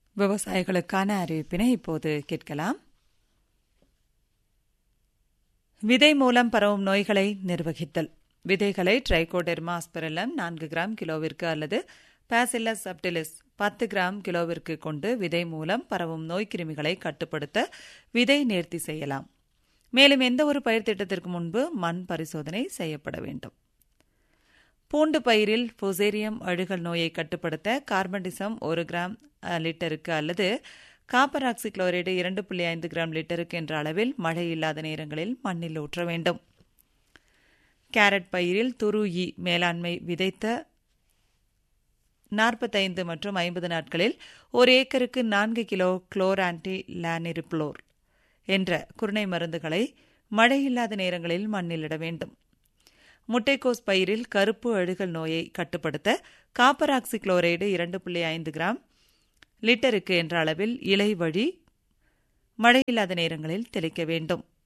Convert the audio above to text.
விவசாயிகளுக்கான அறிவிப்பினை இப்போது கேட்கலாம் விதை மூலம் பரவும் நோய்களை நிர்வகித்தல் விதைகளை ட்ரைகோடெர்மா ஆஸ்பெரலம் நான்கு கிராம் கிலோவிற்கு அல்லது பாசில்லஸ் சப்டிலிஸ் பத்து கிராம் கிலோவிற்கு கொண்டு விதை மூலம் பரவும் நோய் கிருமிகளை கட்டுப்படுத்த விதை நேர்த்தி செய்யலாம் மேலும் எந்த ஒரு பயிர் திட்டத்திற்கு முன்பு மண் பரிசோதனை செய்யப்பட வேண்டும் பூண்டு பயிரில் பொசேரியம் அழுகல் நோயை கட்டுப்படுத்த கார்பன்டிசம் ஒரு கிராம் லிட்டருக்கு அல்லது காப்பர் ஆக்சிக்ளோரைடு இரண்டு புள்ளி ஐந்து கிராம் லிட்டருக்கு என்ற அளவில் மழை இல்லாத நேரங்களில் மண்ணில் ஊற்ற வேண்டும் கேரட் பயிரில் துரு ஈ மேலாண்மை விதைத்த நாற்பத்தைந்து மற்றும் ஐம்பது நாட்களில் ஒரு ஏக்கருக்கு நான்கு கிலோ குளோர் ஆன்டி லானிரிப்ளோர் என்ற குருணை மருந்துகளை மழை இல்லாத நேரங்களில் மண்ணிலிட வேண்டும் முட்டைக்கோஸ் பயிரில் கருப்பு அழுகல் நோயை கட்டுப்படுத்த காப்பர் ஆக்சிக்ளோரைடு இரண்டு புள்ளி ஐந்து கிராம் லிட்டருக்கு என்ற அளவில் இலை வழி மழையில்லாத நேரங்களில் தெளிக்க வேண்டும்